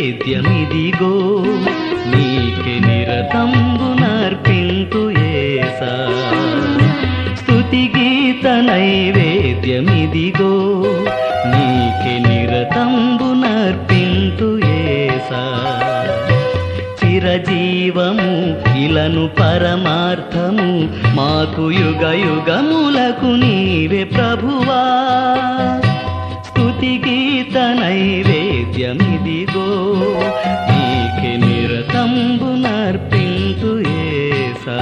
నైవేద్యమిదిగో నీకే నిరతంబు నర్పింతు ఏసా స్తుతి గీత నైవేద్యమిదిగో నీకే నిరతంబు నర్పింతు ఏసా చిరజీవము ఇలను పరమార్థము మాకు యుగ యుగములకు నీవే ప్రభువా స్తుతి గీత నైవేద్యమిదిగో నీకే నిరతంబు నర్పింతు ఏసా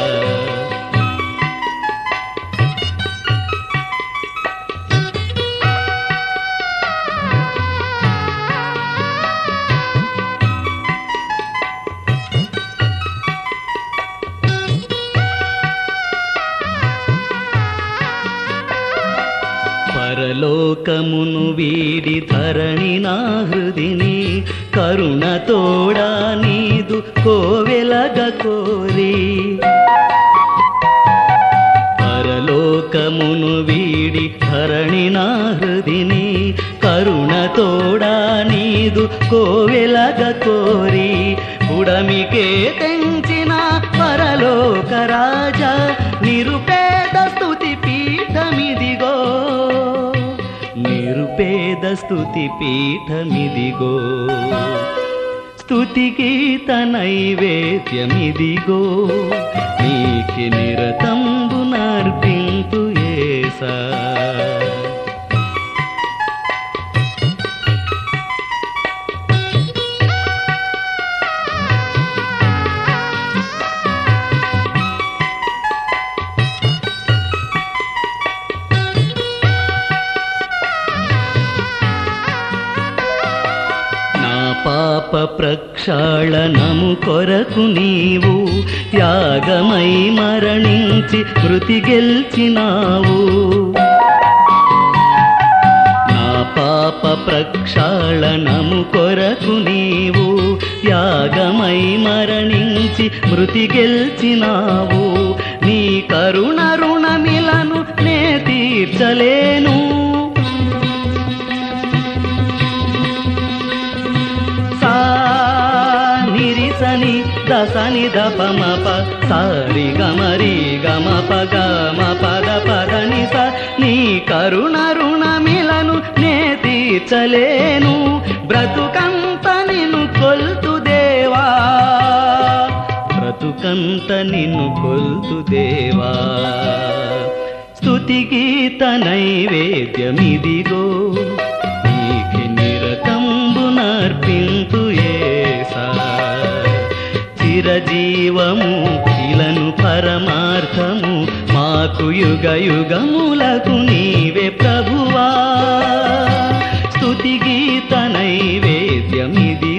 పరలోకమును వీడి ధరణి నా హృదిని కరుణతోడా నీదు కోవెలగ కోరి పరలోకమును వీడి ధరణి నా హృదిని కరుణతోడా నీదు కోవెలగ కోరి పుడమికే తెంచిన పరలోక రాజా నిరుపేద స్తుతి పీఠమిదిగో నిరుపేద స్తుతి పీఠమిదిగో స్తుతి గీత నైవేద్యమిదిగో నీకి నిరతంబు నర్పింతు ఏసా నా పాప ప్రక్షాళనము కొరకు నీవు త్యాగమై మరణించి మృతి గెల్చినావు నా పాప ప్రక్షాళనము కొరకు నీవు త్యాగమై మరణించి మృతి గెల్చినావు నీ కరుణ రుణమిలను నే తీర్చలేను సా నిరిసని దసని దపమప సారి గమరి గమ పగ మ పద పదని స నీ కరుణ రుణమిలను నే తీర్చలేను బ్రతుకంత నిన్ను కొల్తు దేవా బ్రతుకంత నిన్ను కొల్తు దేవా స్తుతి గీత నైవేద్యమిదిగో నీకి నిరతంబు నర్పింతు ఏసా చిరజీవము ఇలను పరమార్థము మాకు యుగ యుగములకు నీవే ప్రభువా స్తుతి గీత నైవేద్యమిది